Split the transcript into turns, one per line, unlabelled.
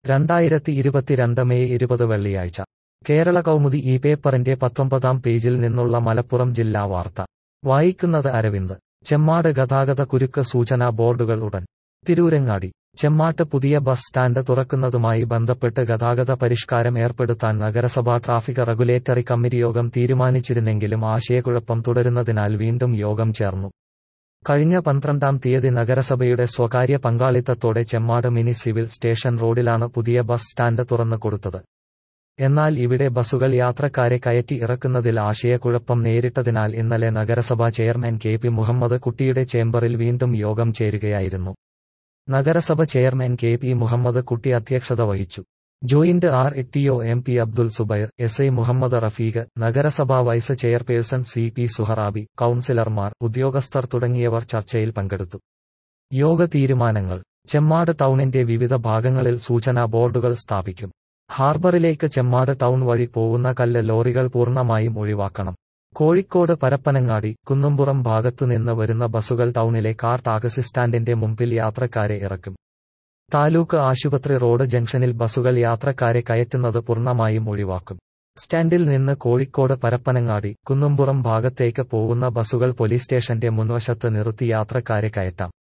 രണ്ടായിരത്തി ഇരുപത്തിരണ്ട് മെയ് ഇരുപത് വെള്ളിയാഴ്ച കേരള കൗമുദി ഈ പേപ്പറിന്റെ പത്തൊമ്പതാം പേജിൽ നിന്നുള്ള മലപ്പുറം ജില്ലാ വാർത്ത വായിക്കുന്നത് അരവിന്ദ് ചെമ്മാട് ഗതാഗത കുരുക്ക് സൂചനാ ബോർഡുകൾ ഉടൻ തിരൂരങ്ങാടി ചെമ്മാട്ട് പുതിയ ബസ് സ്റ്റാൻഡ് തുറക്കുന്നതുമായി ബന്ധപ്പെട്ട് ഗതാഗത പരിഷ്കാരം ഏർപ്പെടുത്താൻ നഗരസഭാ ട്രാഫിക് റെഗുലേറ്ററി കമ്മിറ്റി യോഗം തീരുമാനിച്ചിരുന്നെങ്കിലും ആശയക്കുഴപ്പം തുടരുന്നതിനാൽ വീണ്ടും യോഗം ചേർന്നു കഴിഞ്ഞ പന്ത്രണ്ടാം തീയതി നഗരസഭയുടെ സ്വകാര്യ പങ്കാളിത്തത്തോടെ ചെമ്മാട് മിനി സിവിൽ സ്റ്റേഷൻ റോഡിലാണ് പുതിയ ബസ് സ്റ്റാൻഡ് തുറന്നു കൊടുത്തത് എന്നാൽ ഇവിടെ ബസുകൾ യാത്രക്കാരെ കയറ്റി ഇറക്കുന്നതിൽ ആശയക്കുഴപ്പം നേരിട്ടതിനാൽ ഇന്നലെ നഗരസഭാ ചെയർമാൻ കെ പി മുഹമ്മദ് കുട്ടിയുടെ ചേംബറിൽ വീണ്ടും യോഗം ചേരുകയായിരുന്നു നഗരസഭ chairman K P Muhammad Kutty അധ്യക്ഷത വഹിച്ചു joint R T O M P Abdul Zubair S I Muhammad Rafeeq നഗരസഭാ vice chairperson C P Suharabi കൌൺസിലർമാർ ഉദ്യോഗസ്ഥർ തുടങ്ങിയവർ ചർച്ചയിൽ പങ്കെടുത്തു യോഗ തീരുമാനങ്ങൾ ചെമ്മാട് ടൗണിന്റെ വിവിധ ഭാഗങ്ങളിൽ സൂചനാ ബോർഡുകൾ സ്ഥാപിക്കും ഹാർബറിലേക്ക് ചെമ്മാട് ടൗൺ വഴി പോകുന്ന കല്ല് ലോറികൾ പൂർണ്ണമായും ഒഴിവാക്കണം കോഴിക്കോട് പരപ്പനങ്ങാടി കുന്നുംപുറം ഭാഗത്തുനിന്ന് വരുന്ന ബസുകൾ ടൗണിലെ കാർ ടാക്സി സ്റ്റാൻഡിന്റെ മുമ്പിൽ യാത്രക്കാരെ ഇറക്കും താലൂക്ക് ആശുപത്രി റോഡ് ജംഗ്ഷനിൽ ബസുകൾ യാത്രക്കാരെ കയറ്റുന്നത് പൂർണ്ണമായും ഒഴിവാക്കും സ്റ്റാൻഡിൽ നിന്ന് കോഴിക്കോട് പരപ്പനങ്ങാടി കുന്നുംപുറം ഭാഗത്തേക്ക് പോകുന്ന ബസുകൾ പോലീസ് സ്റ്റേഷന്റെ മുൻവശത്ത് നിർത്തി യാത്രക്കാരെ കയറ്റാം